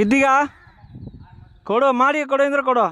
ಕಿದ್ದಿಗ ಕೊಡು ಮಾಡಿ ಕೊಡು ಅಂದ್ರೆ ಕೊಡು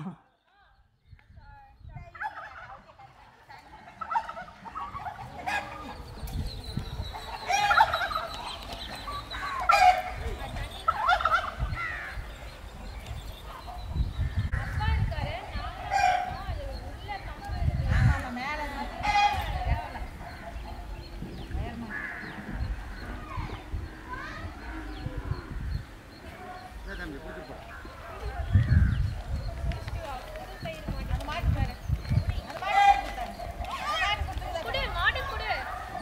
குடு மாட்டு குடு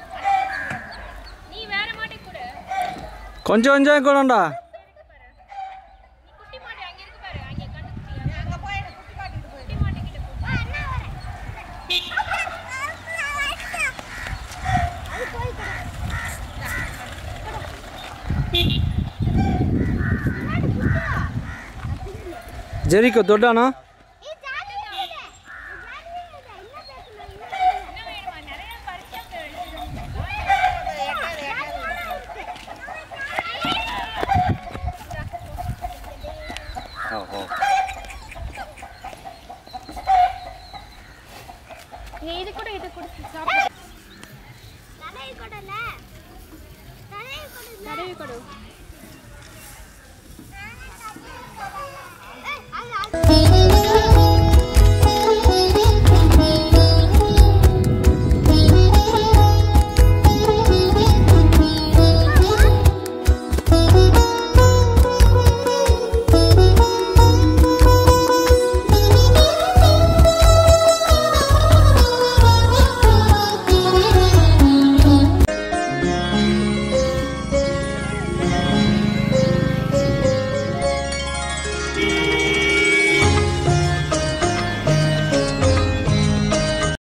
நீ வேற மாட்டு குடு கொஞ்சம் கொஞ்சம் கொடுண்டா நீ குட்டி மாட்டு அங்க இருக்கு பாரு அங்க கண்டு குட்டி அங்க போய் குட்டி மாட்டு குட்டி மாட்டு கிட்ட போ அண்ணா ಜರಿಕೋ ದೊಡ್ಡಣ என்ன வேணுமா நிறைய பறிச்சா இது கூட இது கூட சாப்பிடு தடவி கொடு